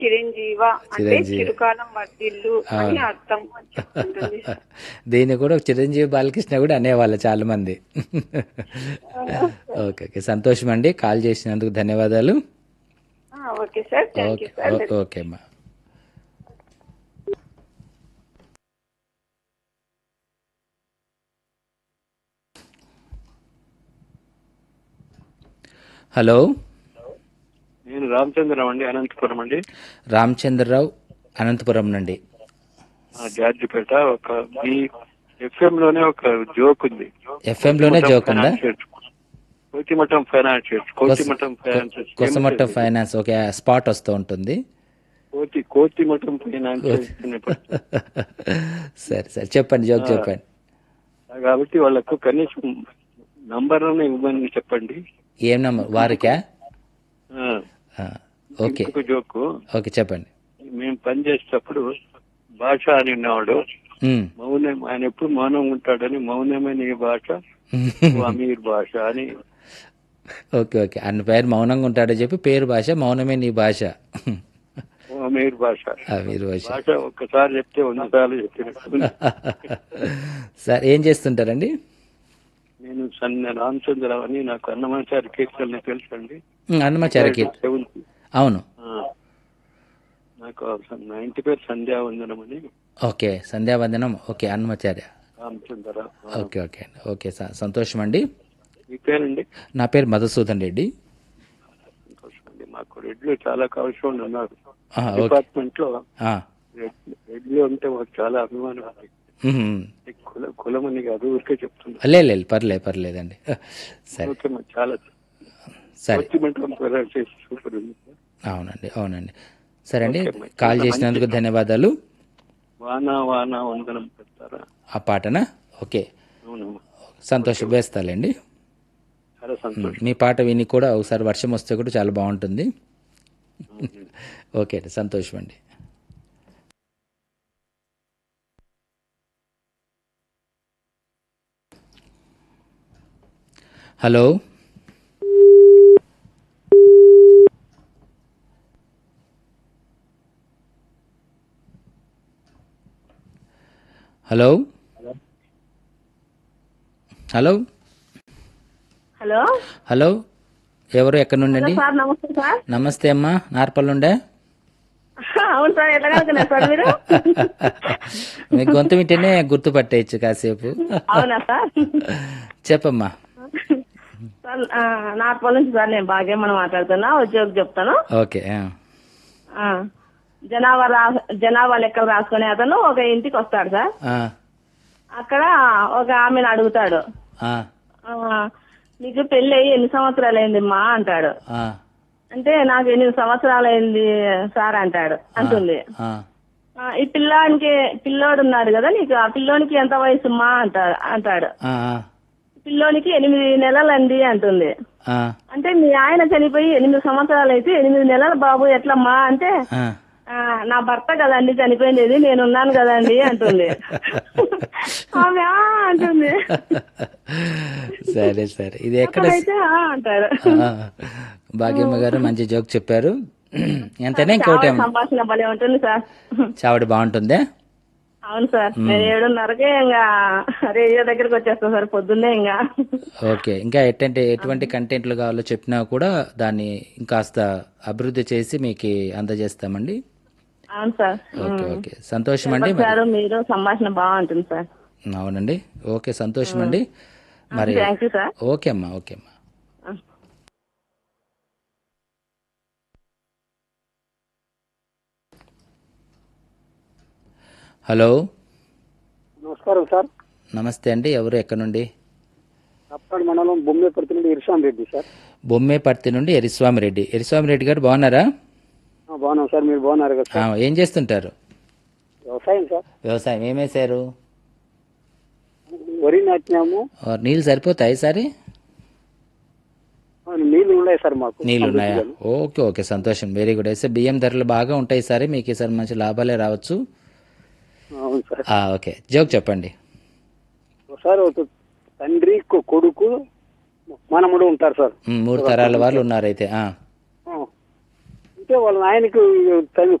చిరంజీవ అంటే చిరంజీవి. చిరుకాలం వర్తిల్లు అని అర్థం అని చెప్తుంటుంది దీన్ని కూడా చిరంజీవి బాలకృష్ణ కూడా అనేవాళ్ళు చాలా మంది ఓకే ఓకే సంతోషం అండి కాల్ చేసినందుకు ధన్యవాదాలు ఆ, okay sir thank you okay sir ఓ- ఓకే అమ్మా హలో నేను రామచంద్రరావు అండి అనంతపురం అండి రామచంద్రరావు అనంతపురం నుండి ఆ, జార్జిపేట ఒక మీ ఎఫ్ఎం లోనే ఒక జోక్ ఉంది FM లోనే joke ఉందా? కోతిమఠం ఫైనాన్స్ కోతిమఠం ఫైనాన్స్ కొసమట్ట ఫైనాన్స్ ఓకే స్పాట్ వస్తూ ఉంటుంది కోతి కోతిమఠం ఫైనాన్స్ సరే సరే చెప్పండి జోక్ చెప్పండి కాబట్టి వాళ్ళకు కనీసం నంబర్ ఇవ్వమని చెప్పండి ఏం నమ్మ వారికా ఆ, ఆ, ఓకే ఇంకొక జోకు ఓకే చెప్పండి మేము పని చేసేటప్పుడు భాష అని ఉన్నవాడు ఉమ్. మౌనం ఆయన ఎప్పుడు మౌనం ఉంటాడని మౌనమే నీ భాష ఓ అమీర్ భాష అని ఓకే ఓకే అన్న పేరు మౌనంగా ఉంటాడో చెప్పి పేరు భాష మౌనమే నీ భాష ఓ అమీర్ భాష ఆ, మీరు భాష భాష ఒక్కసారి చెప్తే వంద సార్లు చెప్పినట్టు సార్ ఏం చేస్తుంటారండి నేను సన్న రామచంద్రరావు అని నాకు అన్నమాచారి కీర్తనలు తెలుసండి ఉమ్, అన్నమాచార్య కీర్తి సెవెంత్ అవును నాకు నా ఇంటి పేరు సంధ్యావందనం అని ఓకే సంధ్యావందనం okay Annamacharya Ramachandrarao okay okay అండి ఓకే సార్ సంతోషం అండి మీ పేరండి నా పేరు మధుసూదన్ రెడ్డి సంతోషం అండి మాకు రెడ్లు చాలా కవసం ఉన్నారు ఆ, ఓకే డిపార్ట్మెంట్ లో ఆ, రెడ్- రెడ్లు అంటే మాకు చాలా అభిమానం ఉంది. ఉహుం. ఈ కుల కులం అని కాదు ఊరికే చెప్తున్నా లే లేదు పర్లేదు పర్లేదండి సరే ఓకే మాకు చాలా సరే వచ్చిమంటే చేసి సూపర్ ఉంది అవునండి అవునండి సరే అండి ఓకే, మరి. కాల్ చేసినందుకు ధన్యవాదాలు వాన వాన వందనం పెడతారా ఆ పాటనా ఓకే అవును సంతోషం వేస్తాలండి చాలా సంతోషం మీ పాట విని కూడా ఒకసారి వర్షం వస్తే కూడా చాలా బాగుంటుంది ఓకే అండి సంతోషం అండి hello hello hello hello hello ఎవరు ఎక్కడి నుండి అండి సార్ నమస్తే సార్ నమస్తే అమ్మా నార్పల్లుండే అవును సార్ ఎట్లా కనుక్కున్నారు సార్ మీరు మీ గొంతు వింటేనే గుర్తుపట్టేయచ్చు కాసేపు అవునా సార్ చెప్పమ్మా సార్ ఆ, నార్పల్ నుంచి సార్ నేను భాగ్యమ్మని మాట్లాడుతున్నా ఉద్యోగం చెప్తాను ఓకే ఆ. ఆ, జనాభా రా జనాభా లెక్కలు రాసుకునే అతను ఒక ఇంటికి వస్తాడు సార్ ఆ, అక్కడ ఒక ఆమెను అడుగుతాడు ఆ, ఆ, నీకు పెళ్ళి అయ్యి ఎన్ని సంవత్సరాలు అయిందమ్మా అంటాడు ఆ, అంటే నాకు ఎనిమిది సంవత్సరాలు అయింది సార్ అంటాడు అంటుంది ఆ, ఆ, ఈ పిల్లానికి పిల్లోడు ఉన్నాడు కదా నీకు ఆ పిల్లోనికి ఎంత వయసుమ్మా అంటాడు అంటాడు ఆ, ఆ, పిల్లోనికి ఎనిమిది నెలలండి అంటుంది ఆ, అంటే మీ ఆయన చనిపోయి ఎనిమిది సంవత్సరాలు అయితే ఎనిమిది నెలల బాబు ఎట్లమ్మా అంటే ఆ. "ఆ, నా భర్త కదండి చనిపోయింది నేను ఉన్నాను కదండి అంటుంది ఆమె "ఆ" అంటుంది సరే సరే ఇది ఎక్కడ అయితే "ఆ" అంటారు ఆ, భాగ్యమ్మ గారు మంచి జోక్ చెప్పారు ఎంతనే ఇంకోటి చాలా సంభాషణ భలే ఉంటుంది సార్ చావడి బాగుంటుందే అవును సార్ నేను ఏడున్నరకే ఇంకా రేడియో దగ్గరికి వచ్చేస్తాను సార్ పొద్దున్నే ఇంకా ఓకే ఇంకా ఎటువంటి ఎటువంటి కంటెంట్లు కావాలో చెప్పినా కూడా దాన్ని ఇంకాస్త అభివృద్ధి చేసి మీకు అందజేస్తామండి అవును సార్ ఓకే ఓకే సంతోషం అండి మరి సార్ మీరు సంభాషణ బాగుంటుంది సార్ అవునండి ఓకే సంతోషం అండి మరి థ్యాంక్ యూ సార్ ఓకే అమ్మా ఓకే అమ్మా హలో నమస్కారం సార్ నమస్తే అండి ఎవరు ఎక్కడ నుండి అప్పటి మండలం బొమ్మేపర్తి నుండి ఇర్షాన్ రెడ్డి సార్ బొమ్మేపర్తి నుండి ఎరిస్వామి రెడ్డి ఎరిస్వామి రెడ్డి గారు బాగున్నారా ఆ, బాగున్నాం సార్ మీరు బాగున్నారు కదా ఆ, సార్ ఏం చేస్తుంటారు వ్యవసాయం సార్ వ్యవసాయం ఏమేశారు వరి నాటినాము ఆ, నీళ్ళు సరిపోతాయి సరే ఆ, నీళ్లు ఉన్నాయి సార్ మాకు నీళ్ళు ఉన్నాయా ఓకే ఓకే సంతోషం వెరీ గుడ్ అయితే బియ్యం ధరలు బాగా ఉంటాయి సరే మీకు ఈసారి మంచి లాభాలే రావచ్చు అవును సార్ ఆ, ఓకే జోక్ చెప్పండి సార్ ఒక తండ్రి కొ- కొడుకు మనముడు ఉంటారు సార్ ఉమ్, మూడు తరాల వాళ్ళు ఉన్నారైతే ఆ, ఆ. వాళ్ళ నాయనకు తను